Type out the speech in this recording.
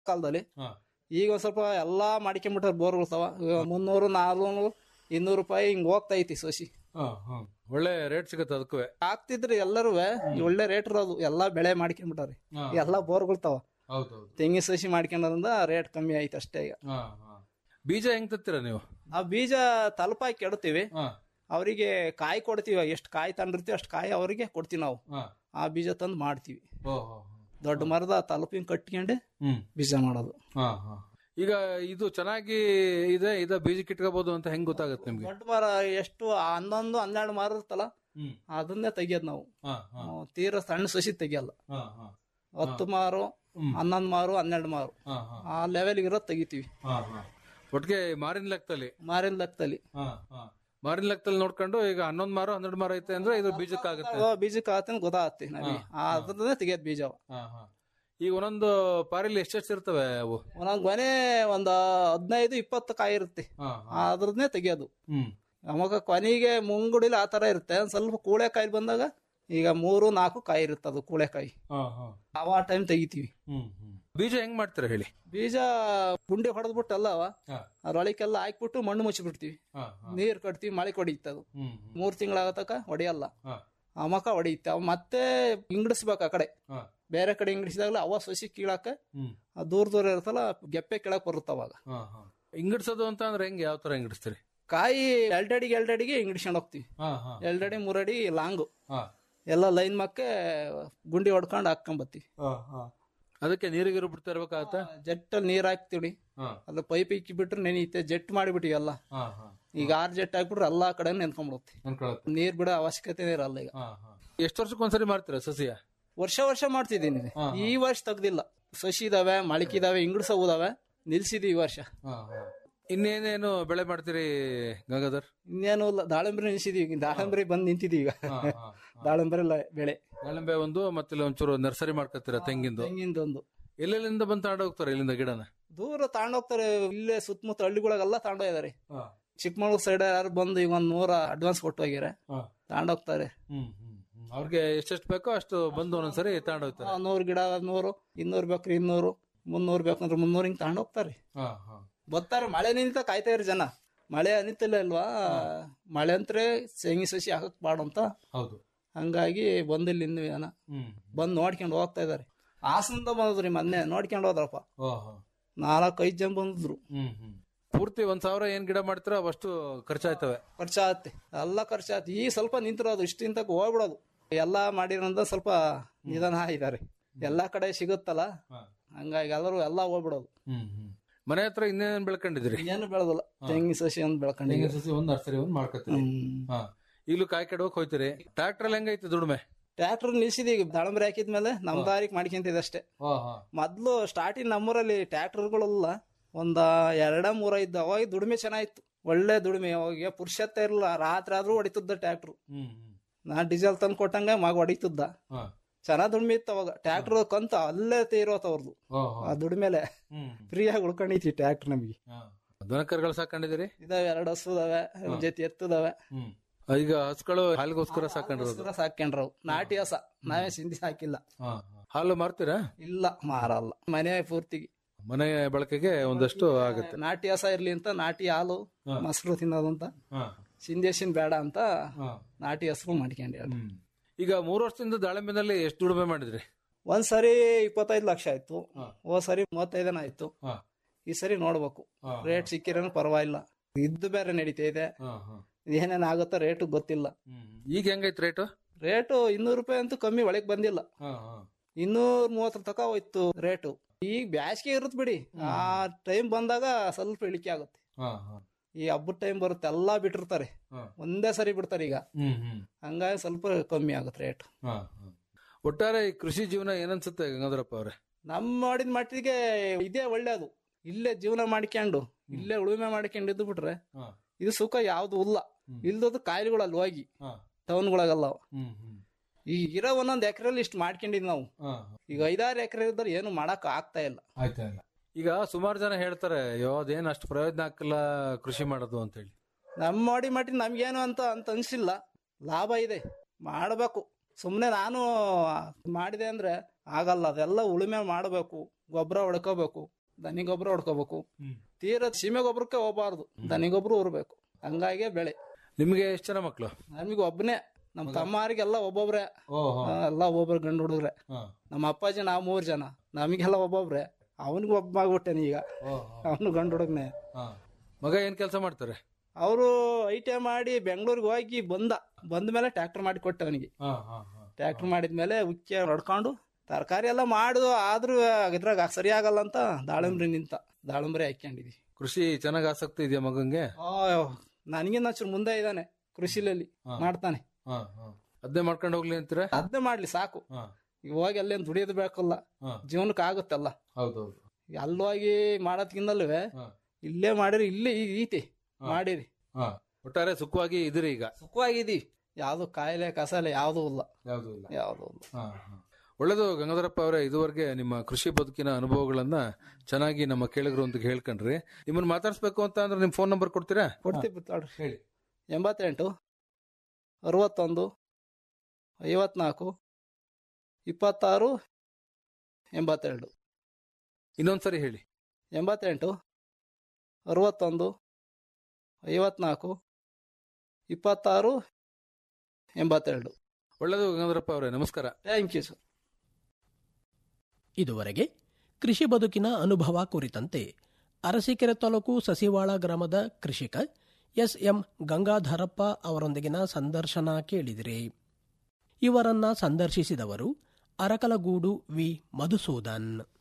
ಕಾಲದಲ್ಲಿ ಹಾ. ಈಗ ಒಂದ್ ಸ್ವಲ್ಪ ಎಲ್ಲಾ ಮಾಡ್ಕೊಂಬಿಟ್ಟಾರ ಬೋರ್ಗಳತಾವ ಮುನ್ನೂರು ನಾಲ್ನೂರು ಇನ್ನೂರು ರೂಪಾಯಿ ಹಿಂಗ್ ಹೋಗ್ತಾ ಐತಿ ಸಸಿ ಹಾ, ಹಾ. ಒಳ್ಳೆ ರೇಟ್ ಸಿಗತ್ತೆ ಅದಕ್ಕೂ ಆಗ್ತಿದ್ರಿ ಎಲ್ಲರೂ ಒಳ್ಳೆ ರೇಟ್ ಇರೋದು ಎಲ್ಲಾ ಬೆಳೆ ಮಾಡ್ಕೊಂಡ್ಬಿಟ್ಟಾರಿ ಹಾ. ಎಲ್ಲಾ ಬೋರ್ಗಳ್ತಾವ ಹೌದೌದು ತೆಂಗಿನ ಸಸಿ ಮಾಡ್ಕೊಂಡ್ರಿಂದ ರೇಟ್ ಕಮ್ಮಿ ಆಯ್ತು ಅಷ್ಟೇ ಈಗ ಬೀಜ ಹೆಂಗ್ ತತ್ತೀರ ನೀವು ಆ ಬೀಜ ತಲುಪಾಕಿ ಕೆಡ್ತೀವಿ ಹಾ, ಅವರಿಗೆ ಕಾಯಿ ಕೊಡ್ತೀವಿ ಎಷ್ಟು ಕಾಯಿ ತಂದಿರ್ತೀವಿ ಅಷ್ಟು ಕಾಯಿ ಅವರಿಗೆ ಕೊಡ್ತೀವಿ ನಾವು ಹಾ. ಆ ಬೀಜ ತಂದು ಮಾಡ್ತೀವಿ ಓ, ಹೋ, ಹೋ. ದೊಡ್ಡ ಮರದ ತಲುಪಿನ ಕಟ್ಕೊಂಡು ಹ್ಮ್ ಬೀಜ ಮಾಡೋದು ಹಾ, ಹಾ. ಈಗ ಇದು ಚೆನ್ನಾಗಿ ಇದೆ ಇದ ಬೀಜಕ್ಕೆ ಇಟ್ಕೋಬಹುದು ಅಂತ ಹೆಂಗ್ ಗೊತ್ತಾಗತ್ತೆ ನಿಮ್ಗೆ ದೊಡ್ಡ ಮರ ಎಷ್ಟು ಹನ್ನೊಂದು ಹನ್ನೆರಡು ಮರ ಇರ್ತಲ್ಲ ಹ್ಮ್ ಅದನ್ನೇ ತೆಗಿಯೋದು ನಾವು ಹಾ, ಹಾ, ನಾವು ತೀರಾ ಸಣ್ಣ ಸಸಿ ತೆಗಿಯಲ್ಲ ಹಾ, ಹಾ. ಹತ್ತು ಮಾರು ಹ್ಮ್. ಹನ್ನೊಂದು ಮಾರು ಹನ್ನೆರಡು ಮಾರು ಹಾ, ಹಾ, ಆ ಲೆವೆಲ್ ಇರೋದು ತೆಗಿತೀವಿ ಹಾ, ಹಾ. ಒಟ್ಟಿಗೆ ಮಾರಿನ ಲೆಕ್ಕದಲ್ಲಿ ಮಾರಿನ ಲೆಕ್ಕದಲ್ಲಿ ಹಾ, ಹಾ. ಮಾರಿನ ಲೆಕ್ಕದಲ್ಲಿ ನೋಡ್ಕೊಂಡು ಈಗ ಹನ್ನೊಂದ್ ಮಾರು ಹನ್ನೆರಡು ಮಾರು ಐತೆ ಅಂದ್ರೆ ಇದು ಬೀಜಕ್ಕಾಗತ್ತೆ ಅವ ಬೀಜಕ್ಕೆ ಆತನ ಗೊತ್ತಾಗತ್ತೆ ನಮಗೆ ಅದ್ರದ್ದೇ ತೆಗಿಯೋದು ಬೀಜ ಹಾ, ಹಾ. ಈಗ ಒಂದೊಂದು ಪಾರಿಲಿ ಎಷ್ಟೆಷ್ಟು ಇರ್ತವೆ ಅವು ಒಂದೊಂದು ಗೊನೆ ಒಂದು ಹದಿನೈದು ಇಪ್ಪತ್ತು ಕಾಯಿ ಇರುತ್ತೆ ಹಾ, ಅದ್ರದ್ದೇ ತೆಗಿಯೋದು ಹ್ಮ್ ಅವಾಗ ಕೊನೆಗೆ ಮುಂಗುಡಿಲಿ ಆ ತರ ಇರುತ್ತೆ ಒಂದ್ ಸ್ವಲ್ಪ ಕೂಳೆಕಾಯಿ ಬಂದಾಗ ಈಗ ಮೂರು ನಾಲ್ಕು ಕಾಯಿ ಇರುತ್ತೆ ಅದು ಕೂಳೆಕಾಯಿ ಹಾ, ಹಾ. ಅವ ಟೈಮ್ ತೆಗಿತೀವಿ ಹ್ಮ್ ಹ್ಮ್. ಬೀಜ ಹೆಂಗ್ ಮಾಡ್ತೀರಾ ಹೇಳಿ ಬೀಜ ಗುಂಡಿ ಹೊಡೆದ್ಬಿಟ್ಟು ಅಲ್ಲವ ಹಾ, ಅದ್ರೊಳಗೆಲ್ಲ ಹಾಕ್ಬಿಟ್ಟು ಮಣ್ಣು ಮುಚ್ಚಿಬಿಡ್ತೀವಿ ಹಾ, ಹಾ. ನೀರ್ ಕಟ್ತೀವಿ ಮಳೆ ಹೊಡಿಯುತ್ತೆ ಹ್ಮ್ ಹ್ಮ್. ಮೂರ್ ತಿಂಗಳಾಗತಕ ಹೊಡೆಯಲ್ಲ ಹಾ, ಅಮಕ ಹೊಡೆಯುತ್ತೆ ಅವ್ ಮತ್ತೆ ಇಂಗಡಿಸ್ಬೇಕು ಆ ಕಡೆ ಹಾ. ಬೇರೆ ಕಡೆ ಇಂಗಡಿಸಿದಾಗಲ ಅವ ಸಸಿ ಕೀಳಾಕ ಹ್ಮ್ ಆ ದೂರ ದೂರ ಇರುತ್ತಲ್ಲ ಗೆಪ್ಪೆ ಕೆಳಕ್ ಬರುತ್ತೆ ಅವಾಗ ಹಾ, ಹಾ. ಇಂಗಡ್ಸೋದು ಅಂತ ಅಂದ್ರೆ ಹೆಂಗ್ ಯಾವ ತರ ಇಂಗಡಿಸ್ತೀರಿ ಕಾಯಿ ಎರಡಡಿಗೆ ಎರಡಡಿಗೆ ಇಂಗಡಿಸ್ಕೊಂಡು ಹೋಗ್ತೀವಿ ಹಾ ಹಾ ಎರಡಡಿ ಮೂರಡಿ ಲಾಂಗು ಹಾ ಎಲ್ಲ ಲೈನ್ ಮಕ್ಕೆ ಗುಂಡಿ ಹೊಡ್ಕೊಂಡು ಹಾಕೊಂಬತ್ತೀವಿ ಅದಕ್ಕೆ ನೀರಿಗಿರು ಬಿಡ್ತಾ ಇರ್ಬೇಕಾಗತ್ತ ಜೆಟ್ ನೀರ್ ಹಾಕ್ತಿವಿ ಹಾ ಅದು ಪೈಪ್ ಇಕ್ಕಿ ಬಿಟ್ರೆ ನೆನೆಯುತ್ತೆ ಜೆಟ್ ಮಾಡಿಬಿಟ್ಟಿವಿ ಎಲ್ಲ ಹಾ ಹಾ ಈಗ ಆರ್ ಜೆಟ್ ಹಾಕ್ಬಿಟ್ರೆ ಎಲ್ಲಾ ಕಡೆ ನೆನ್ಕೊಂಡ್ಬಿಡುತ್ತೆ ಅನ್ಕೊಳತ್ತೆ ನೀರ್ ಬಿಡೋ ಅವಶ್ಯಕತೆ ಇರಲ್ಲ ಈಗ ಹಾ ಹಾ ಎಷ್ಟು ವರ್ಷಕ್ಕೊಂದ್ಸರಿ ಮಾಡ್ತೀರಾ ಸಸಿಯ ವರ್ಷ ವರ್ಷ ಮಾಡ್ತಿದ್ದೀನಿ ಈ ವರ್ಷ ತೆಗ್ದಿಲ್ಲ ಸಸಿ ಇದಾವೆ ಮಳಕಿದಾವೆ ಇಂಗ್ಳಿಸವುದಾವೆ ನಿಲ್ಸಿದ್ವಿ ಈ ವರ್ಷ ಹಾ ಹಾ ಇನ್ನೇನೇನು ಬೆಳೆ ಮಾಡ್ತೀರಿ ಗಂಗಾಧರ್ ಇನ್ನೇನು ಇಲ್ಲ ದಾಳಿಂಬ್ರಿ ನಿಲ್ಸಿದೀವಿ ಈಗ ದಾಳಿಂಬ್ರಿ ಬಂದ್ ನಿಂತಿದೀವಿ ಈಗ ಹಾ ಹಾ ದಾಳಿಂಬ್ರಿ ಇಲ್ಲ ಬೆಳೆ ದಾಳಿಂಬೆ ಒಂದು ಮತ್ತೆ ಇಲ್ಲಿ ಒಂಚೂರು ನರ್ಸರಿ ಮಾಡ್ಕೊತೀರಾ ತೆಂಗಿಂದು ತೆಂಗಿಂದೊಂದು ಎಲ್ಲೆಲ್ಲಿಂದ ಬಂದು ತಗೊಂಡು ಹೋಗ್ತಾರೆ ಇಲ್ಲಿಂದ ಗಿಡನ ದೂರ ತಗೊಂಡೋಗ್ತಾರೆ ಇಲ್ಲೇ ಸುತ್ತಮುತ್ತ ಹಳ್ಳಿಗಳಿಗೆಲ್ಲ ತಗೊಂಡೋಗಿದಾರೆ ಚಿಕ್ಕಮಗಳೂರು ಸೈಡ್ ಯಾರು ಬಂದು ಈಗ ಒಂದ್ ನೂರ ಅಡ್ವಾನ್ಸ್ ಕೊಟ್ಟು ಹೋಗ್ಯಾರೆ ತಗೊಂಡೋಗ್ತಾರೆ ಹ್ಮ್ ಹ್ಮ್ ಹ್ಮ್. ಅವ್ರಿಗೆ ಎಷ್ಟೆಷ್ಟು ಬೇಕೋ ಅಷ್ಟು ಬಂದು ಒಂದೊಂದ್ಸರಿ ತಗೊಂಡು ಹೋಗ್ತಾರೆ ಆ, ನೂರು ಗಿಡ ನೂರು ಇನ್ನೂರು ಬೇಕ್ರಿ ಇನ್ನೂರು ಮುನ್ನೂರು ಬೇಕಂದ್ರೆ ಮುನ್ನೂರು ಹಿಂಗ್ ತಗೊಂಡೋಗ್ತಾರೆ ಹಾ ಹಾ ಬರ್ತಾರೆ ಮಳೆ ನಿಂತ ಕಾಯ್ತಾ ಇರಿ ಜನ ಮಳೆ ಅನಿತಿಲ್ಲ ಅಲ್ವಾ ಮಳೆ ಅಂತ್ರೆ ಶೇಂಗಿ ಸಸಿ ಹಾಕಕ್ ಬಾಡ ಅಂತ ಹೌದು ಹಂಗಾಗಿ ಬಂದಿಲ್ಲ ಇನ್ನು ಜನ ಹ್ಮ್ ಬಂದ್ ನೋಡ್ಕೊಂಡು ಹೋಗ್ತಾ ಇದಾರೆ ಹಾಸನದ ಬಂದ್ರಿ ಮೊನ್ನೆ ನೋಡ್ಕೊಂಡು ಹೋದ್ರಪ್ಪ ಓಹೋ ನಾಲ್ಕು ಐದು ಜನ ಬಂದಿದ್ರು ಹ್ಮ್ ಹ್ಮ್ ಪೂರ್ತಿ ಒಂದ್ ಸಾವಿರ ಏನ್ ಗಿಡ ಮಾಡ್ತೀರೋ ಅವಷ್ಟು ಖರ್ಚಾಯ್ತವೆ ಖರ್ಚಾಗತ್ತೆ ಎಲ್ಲ ಖರ್ಚಾಗತ್ತೆ ಈ ಸ್ವಲ್ಪ ನಿಂತಿರೋದು ಇಷ್ಟಿಂತ ಹೋಗ್ಬಿಡೋದು ಎಲ್ಲ ಮಾಡಿರೋದ ಸ್ವಲ್ಪ ನಿಧಾನ ಇದಾರೆ ಎಲ್ಲಾ ಕಡೆ ಸಿಗುತ್ತಲ್ಲ ಹಂಗಾಗಿ ಎಲ್ಲರೂ ಎಲ್ಲ ಹೋಗ್ಬಿಡೋದು ಹ್ಮ್ ಹ್ಮ್ ಮನೆ ಹತ್ರ ಇನ್ನೇನ್ ಬೆಳ್ಕೊಂಡಿದ್ರಿ ಏನು ಬೆಳೆದಲ್ಲ ತೆಂಗಿನ ಸಸಿ ಅಂತ ಬೆಳ್ಕೊಂಡಿಗೆ ಸಸಿ ಒಂದ್ ನರ್ಸರಿ ಒಂದ್ ಮಾಡ್ಕೊತೀರಿ ಹಾ ಈಗಲೂ ಕಾಯಿ ಕೆಡವಕ್ ಹೋಯ್ತೀರಿ ಟ್ರಾಕ್ಟರ್ ಹೆಂಗೈತಿ ದುಡಿಮೆ ಟ್ರ್ಯಾಕ್ಟರ್ ನಿಲ್ಸಿದೀವಿ ಈಗ ದಾಳಂಬರಿ ಹಾಕಿದ್ಮೇಲೆ ನಮ್ ದಾರಿಗೆ ಮಾಡ್ಕೊಂತಿದೆ ಅಷ್ಟೇ ಮೊದ್ಲು ಸ್ಟಾರ್ಟಿಂಗ್ ನಮ್ಮೂರಲ್ಲಿ ಟ್ರ್ಯಾಕ್ಟರ್ಗಳೆಲ್ಲ ಒಂದ ಎರಡ ಮೂರ ಇದ್ದು ಅವಾಗ ದುಡಿಮೆ ಚೆನ್ನಾಗಿತ್ತು ಒಳ್ಳೆ ದುಡಿಮೆ ಅವಾಗ ಪುರುಷತ್ತ ಇರಲ್ಲ ರಾತ್ರಿ ಆದ್ರೂ ಹೊಡಿತದ ಟ್ರ್ಯಾಕ್ಟರ್ ಹ್ಮ್ ಹ್ಮ್ ನಾ ಡೀಸೆಲ್ ತಂದು ಕೊಟ್ಟಂಗ ಮಗ ಹೊಡಿತದ ಹಾ ಚೆನ್ನಾಗ್ ದುಡಿಮೆ ಇತ್ತು ಅವಾಗ ಟ್ರ್ಯಾಕ್ಟರ್ ಕಂತ ಅಲ್ಲೇ ತೀರೋತ್ ಅವ್ರದ್ದು ಓಹೋ ಆ ದುಡಿಮೆಲೆ ಹ್ಮ್ ಫ್ರೀಯಾಗಿ ಉಳ್ಕೊಂಡೈತಿ ಟ್ರ್ಯಾಕ್ಟರ್ ನಮಗೆ ದನಕರುಗಳು ಸಾಕೊಂಡಿದ್ದೀರಿ ಇದಾವೆ ಎರಡು ಹಸು ಇದಾವೆ ಒಂದ್ ಜೊತೆ ಎತ್ತದಾವೆ ಹ್ಮ್ ಈಗ ಹಸುಗಳು ಹಾಲಿಗೋಸ್ಕರ ಸಾಕೊಂಡಿರೋದು ಸಾಕೊಂಡ್ರವು ನಾಟಿ ಹಸ ನಾವೇ ಸಿಂಧಿ ಹಾಕಿಲ್ಲ ಹಾ, ಹಾ. ಹಾಲು ಮಾರ್ತೀರಾ ಇಲ್ಲ ಮಾರಲ್ಲ ಮನೆ ಪೂರ್ತಿಗೆ ಮನೆ ಬಳಕೆಗೆ ಒಂದಷ್ಟು ಆಗುತ್ತೆ ನಾಟಿ ಹಸ ಇರ್ಲಿ ಅಂತ ನಾಟಿ ಹಾಲು ಮೊಸರು ತಿನ್ನೋದು ಅಂತ ಹಾ. ಸಿಂಧೇಶನ್ ಬೇಡ ಅಂತ ಹಾ. ನಾಟಿ ಹಸರು ಮಾಡ್ಕೊಂಡಿ ಹ್ಮ್. ಈಗ ಮೂರು ವರ್ಷದಿಂದ ದಾಳಿಂಬೆನಲ್ಲಿ ಎಷ್ಟು ದುಡಿಮೆ ಮಾಡಿದ್ರಿ ಒಂದ್ ಸರಿ ಇಪ್ಪತ್ತೈದು ಲಕ್ಷ ಆಯ್ತು ಹೋದ್ ಸರಿ ಮೂವತ್ತೈದನ ಆಯ್ತು ಹಾ. ಈ ಸರಿ ನೋಡ್ಬೇಕು ಹಾ. ರೇಟ್ ಸಿಕ್ಕಿರೋನು ಪರವಾಗಿಲ್ಲ ಇದ್ದು ಬೇರೆ ನಡೀತಾ ಇದೆ ಹಾ, ಹಾ. ಏನೇನ್ ಆಗುತ್ತೋ ರೇಟು ಗೊತ್ತಿಲ್ಲ ಹ್ಮ್. ಈಗ ಹೆಂಗೈತ್ ರೇಟು ರೇಟು ಇನ್ನೂರು ರೂಪಾಯಿ ಅಂತೂ ಕಮ್ಮಿ ಒಳಗ್ ಬಂದಿಲ್ಲ ಹಾ, ಹಾ. ಇನ್ನೂರ್ ಮೂವತ್ತರ ತಕ ಹೋಯ್ತು ರೇಟು ಈಗ ಬ್ಯಾಸಿಗೆ ಇರುತ್ತೆ ಬಿಡಿ ಆ ಟೈಮ್ ಬಂದಾಗ ಸ್ವಲ್ಪ ಇಳಿಕೆ ಆಗುತ್ತೆ ಹಾ, ಹಾ. ಈ ಹಬ್ಬದ ಟೈಮ್ ಬರುತ್ತೆ ಎಲ್ಲಾ ಬಿಟ್ಟಿರ್ತಾರೆ ಹಾ. ಒಂದೇ ಸರಿ ಬಿಡ್ತಾರೆ ಈಗ ಹ್ಮ್, ಹ್ಮ್. ಹಂಗಾಗಿ ಸ್ವಲ್ಪ ಕಮ್ಮಿ ಆಗುತ್ತೆ ರೇಟ್ ಹಾ, ಹಾ. ಒಟ್ಟಾರೆ ಈ ಕೃಷಿ ಜೀವನ ಏನನ್ಸುತ್ತೆ ಗಂಗಾಧರಪ್ಪ ಅವ್ರೆ ನಮ್ ಮಾಡಿದ ಮಟ್ಟಿಗೆ ಇದೇ ಒಳ್ಳೇದು ಇಲ್ಲೇ ಜೀವನ ಮಾಡ್ಕೊಂಡು ಇಲ್ಲೇ ಉಳುಮೆ ಮಾಡ್ಕೊಂಡು ಇದ್ದು ಬಿಟ್ರೆ ಹಾ. ಇದು ಸುಖ ಯಾವ್ದು ಇಲ್ಲ ಇಲ್ದದು ಕಾಯಿಲೆಗಳಲ್ಲಿ ಹೋಗಿ ಹಾ. ಟೌನ್ಗಳಾಗಲ್ಲ ಹ್ಮ್, ಹ್ಮ್. ಈಗ ಇರೋ ಒಂದೊಂದ್ ಎಕರೆಲಿ ಇಷ್ಟು ಮಾಡ್ಕೊಂಡಿದ್ ನಾವು ಹಾ. ಈಗ ಐದಾರು ಎಕರೆ ಇದ್ರೆ ಏನು ಮಾಡಕ್ ಆಗ್ತಾ ಇಲ್ಲ ಆಯ್ತಾ ಇಲ್ಲ ಈಗ ಸುಮಾರು ಜನ ಹೇಳ್ತಾರೆ ಅಯ್ಯೋ ಅದೇನ್ ಅಷ್ಟು ಪ್ರಯೋಜನ ಆಗ್ತಿಲ್ಲ ಕೃಷಿ ಮಾಡೋದು ಅಂತ ಹೇಳಿ ನಮ್ ಮಾಡಿ ಮಟ್ಟಿ ನಮ್ಗೇನು ಅಂತ ಅಂತ ಅನ್ಸಿಲ್ಲ ಲಾಭ ಇದೆ ಮಾಡಬೇಕು ಸುಮ್ನೆ ನಾನು ಮಾಡಿದೆ ಅಂದ್ರೆ ಆಗಲ್ಲ ಅದೆಲ್ಲ ಉಳುಮೆ ಮಾಡಬೇಕು ಗೊಬ್ಬರ ಹೊಡ್ಕೋಬೇಕು ದನಿ ಗೊಬ್ಬರ ಹೊಡ್ಕೋಬೇಕು ತೀರ ಸೀಮೆ ಗೊಬ್ಬರಕ್ಕೆ ಹೋಗ್ಬಾರ್ದು ದನಿ ಗೊಬ್ಬರ ಉರ್ಬೇಕು ಹಂಗಾಗಿ ಬೆಳೆ ನಿಮ್ಗೆ ಎಷ್ಟು ಜನ ಮಕ್ಳು ನಮಗೆ ಒಬ್ಬನೇ ನಮ್ಮ ತಮ್ಮರಿಗೆಲ್ಲ ಒಬ್ಬೊಬ್ರೆ ಓಹೋ ಆ, ಎಲ್ಲ ಒಬ್ಬೊಬ್ರು ಗಂಡು ಹುಡುಗ್ರೆ ನಮ್ಮ ಅಪ್ಪಾಜಿ ನಾವು ಮೂರ್ ಜನ ನಮಗೆಲ್ಲ ಒಬ್ಬೊಬ್ರೆ ಅವನಿಗೆ ಒಬ್ಬ ಆಗ್ಬಿಟ್ಟೇನೆ ಈಗ ಅವನು ಗಂಡು ಹುಡುಗನೆ ಮಗ ಏನ್ ಕೆಲಸ ಮಾಡ್ತಾರೆ ಅವರು ಐ ಟಿ ಐ ಮಾಡಿ ಬೆಂಗಳೂರಿಗೆ ಹೋಗಿ ಬಂದ ಬಂದ ಮೇಲೆ ಟ್ರ್ಯಾಕ್ಟರ್ ಮಾಡಿ ಕೊಟ್ಟೆ ಅವನಿಗೆ ಟ್ರ್ಯಾಕ್ಟರ್ ಮಾಡಿದ್ಮೇಲೆ ಉಚ್ಚೆ ಹೊಡ್ಕೊಂಡು ತರಕಾರಿ ಎಲ್ಲ ಮಾಡುದು ಆದ್ರೂ ಇದ್ರಾಗ ಸರಿ ಆಗಲ್ಲ ಅಂತ ದಾಳಿಂಬ್ರಿ ನಿಂತ ದಾಳಿಂಬ್ರಿ ಹಾಕೊಂಡಿದ್ವಿ ಕೃಷಿ ಚೆನ್ನಾಗ್ ಆಸಕ್ತಿ ಇದೆಯಾ ಮಗಂಗೆ ನನಗಿನ್ನ ಚೂರು ಮುಂದೆ ಇದ್ದಾನೆ ಕೃಷಿಲಲ್ಲಿ ಮಾಡ್ತಾನೆ ಅದ್ನೇ ಮಾಡ್ಕೊಂಡು ಹೋಗ್ಲಿ ಅಂತೀರಾ ಅದನ್ನೇ ಮಾಡ್ಲಿ ಸಾಕು ಇವಾಗ ಅಲ್ಲೇನ್ ದುಡಿಯೋದು ಬೇಕಲ್ಲ ಜೀವನಕ್ಕೆ ಆಗುತ್ತಲ್ಲ ಹೌದೌದು ಅಲ್ಲಿ ಹೋಗಿ ಮಾಡೋದ್ಕಿಂತಲ್ವೇ ಇಲ್ಲೇ ಮಾಡಿರಿ ಇಲ್ಲೇ ಈ- ಐತಿ ಮಾಡಿರಿ ಒಟ್ಟಾರೆ ಸುಖವಾಗಿ ಇದ್ರಿ ಈಗ ಸುಖವಾಗಿದ್ದೀವಿ ಯಾವ್ದು ಕಾಯಿಲೆ ಕಸಾಲೆ ಯಾವ್ದು ಇಲ್ಲ ಯಾವ್ದು ಇಲ್ಲ ಯಾವ್ದು ಇಲ್ಲ ಒಳ್ಳೇದು ಗಂಗಾಧರಪ್ಪ ಅವರೇ ಇದುವರೆಗೆ ನಿಮ್ಮ ಕೃಷಿ ಬದುಕಿನ ಅನುಭವಗಳನ್ನ ಚೆನ್ನಾಗಿ ನಮ್ಮ ಕೇಳಿಗ್ರೊಂದಿಗೆ ಹೇಳ್ಕೊಂಡ್ರಿ ನಿಮ್ಮನ್ನ ಮಾತಾಡ್ಸ್ಬೇಕು ಅಂತ ಅಂದ್ರೆ ನಿಮ್ ಫೋನ್ ನಂಬರ್ ಕೊಡ್ತೀರಾ ಕೊಡ್ತೀವಿ ತಾಳ್ರಿ ಹೇಳಿ ಎಂಬತ್ತೆಂಟು ಅರವತ್ತೊಂದು ಐವತ್ನಾಲ್ಕು ಇಪ್ಪತ್ತಾರು ಎಂಬತ್ತೆರಡು ಇನ್ನೊಂದ್ಸರಿ ಹೇಳಿ ಎಂಬತ್ತೆಂಟು ಅರವತ್ತೊಂದು ಐವತ್ನಾಲ್ಕು ಇಪ್ಪತ್ತಾರು ಎಂಬತ್ತೆರಡು ಒಳ್ಳೇದು ಗಂಗಾಧರಪ್ಪ ಅವರೇ ನಮಸ್ಕಾರ ಥ್ಯಾಂಕ್ ಯು ಸರ್ ಇದುವರೆಗೆ ಕೃಷಿ ಬದುಕಿನ ಅನುಭವ ಕುರಿತಂತೆ ಅರಸೀಕೆರೆ ತಾಲೂಕು ಸಸಿವಾಳ ಗ್ರಾಮದ ಕೃಷಿಕ ಎಸ್ ಎಂ ಗಂಗಾಧರಪ್ಪ ಅವರೊಂದಿಗಿನ ಸಂದರ್ಶನ ಕೇಳಿದಿರಿ ಇವರನ್ನ ಸಂದರ್ಶಿಸಿದವರು ಅರಕಲಗೂಡು ವಿ ಮಧುಸೂದನ್